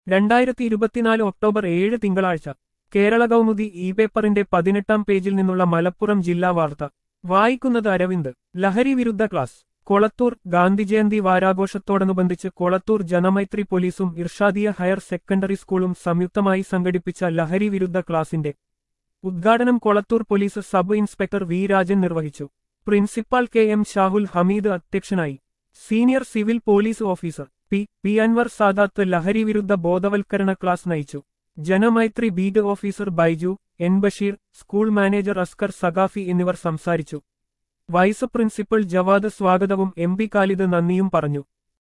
രണ്ടായിരത്തി ഇരുപത്തിനാല് ഒക്ടോബർ ഏഴ് തിങ്കളാഴ്ച കേരള കൗമുദി ഇ പേപ്പറിന്റെ പതിനെട്ടാം പേജിൽ നിന്നുള്ള മലപ്പുറം ജില്ലാ വാർത്ത വായിക്കുന്നത് അരവിന്ദ് ലഹരി വിരുദ്ധ ക്ലാസ് കൊളത്തൂർ ഗാന്ധിജയന്തി വാരാഘോഷത്തോടനുബന്ധിച്ച് കൊളത്തൂർ ജനമൈത്രി പോലീസും ഇർഷാദിയ ഹയർ സെക്കൻഡറി സ്കൂളും സംയുക്തമായി സംഘടിപ്പിച്ച ലഹരി വിരുദ്ധ ക്ലാസിന്റെ ഉദ്ഘാടനം Kolathur police sub inspector V Rajan നിർവഹിച്ചു principal K M Shahul Hameed അധ്യക്ഷനായി senior civil police officer P P Anwar Sadath ലഹരി വിരുദ്ധ ബോധവൽക്കരണ ക്ലാസ് നയിച്ചു Janamaithri beat officer Baiju N Basheer school manager Askar Saqafi എന്നിവർ സംസാരിച്ചു വൈസ് പ്രിൻസിപ്പൽ ജവാദ് സ്വാഗതവും എം പി ഖാലിദ് നന്ദിയും പറഞ്ഞു